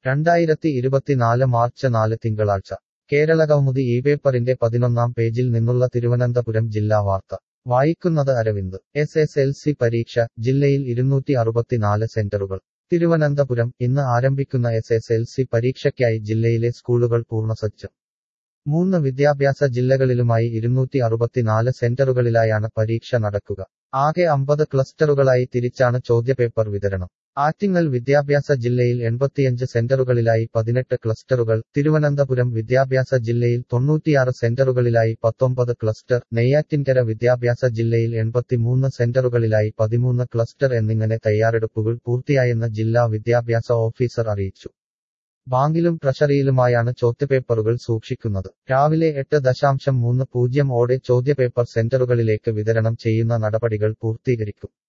രണ്ടായിരത്തി ഇരുപത്തിനാല് മാർച്ച് നാല് തിങ്കളാഴ്ച കേരളകൗമുദി ഈ പേപ്പറിന്റെ പതിനൊന്നാം പേജിൽ നിന്നുള്ള തിരുവനന്തപുരം ജില്ലാ വാർത്ത വായിക്കുന്നത് Aravind S S L C പരീക്ഷ ജില്ലയിൽ ഇരുന്നൂറ്റി അറുപത്തിനാല് സെന്ററുകൾ തിരുവനന്തപുരം ഇന്ന് ആരംഭിക്കുന്ന എസ് എസ് എൽ സി പരീക്ഷയ്ക്കായി ജില്ലയിലെ സ്കൂളുകൾ പൂർണ്ണസജ്ജം മൂന്ന് വിദ്യാഭ്യാസ ജില്ലകളിലുമായി ഇരുന്നൂറ്റി അറുപത്തിനാല് സെന്ററുകളിലായാണ് പരീക്ഷ നടക്കുക ആകെ അമ്പത് ക്ലസ്റ്ററുകളായി തിരിച്ചാണ് ചോദ്യപേപ്പർ വിതരണം ആറ്റിങ്ങൽ വിദ്യാഭ്യാസ ജില്ലയിൽ എൺപത്തിയഞ്ച് സെന്ററുകളിലായി പതിനെട്ട് ക്ലസ്റ്ററുകൾ തിരുവനന്തപുരം വിദ്യാഭ്യാസ ജില്ലയിൽ തൊണ്ണൂറ്റിയാറ് സെന്ററുകളിലായി പത്തൊമ്പത് ക്ലസ്റ്റർ നെയ്യാറ്റിൻകര വിദ്യാഭ്യാസ ജില്ലയിൽ എൺപത്തിമൂന്ന് സെന്ററുകളിലായി പതിമൂന്ന് ക്ലസ്റ്റർ എന്നിങ്ങനെ തയ്യാറെടുപ്പുകൾ പൂർത്തിയായെന്ന് ജില്ലാ വിദ്യാഭ്യാസ ഓഫീസർ അറിയിച്ചു ബാങ്കിലും ട്രഷറിയിലുമായാണ് ചോദ്യപേപ്പറുകൾ സൂക്ഷിക്കുന്നത് രാവിലെ എട്ട് ദശാംശം മൂന്ന് പൂജ്യം ഓടെ ചോദ്യപേപ്പർ സെന്ററുകളിലേക്ക് വിതരണം ചെയ്യുന്ന നടപടികൾ പൂർത്തീകരിക്കും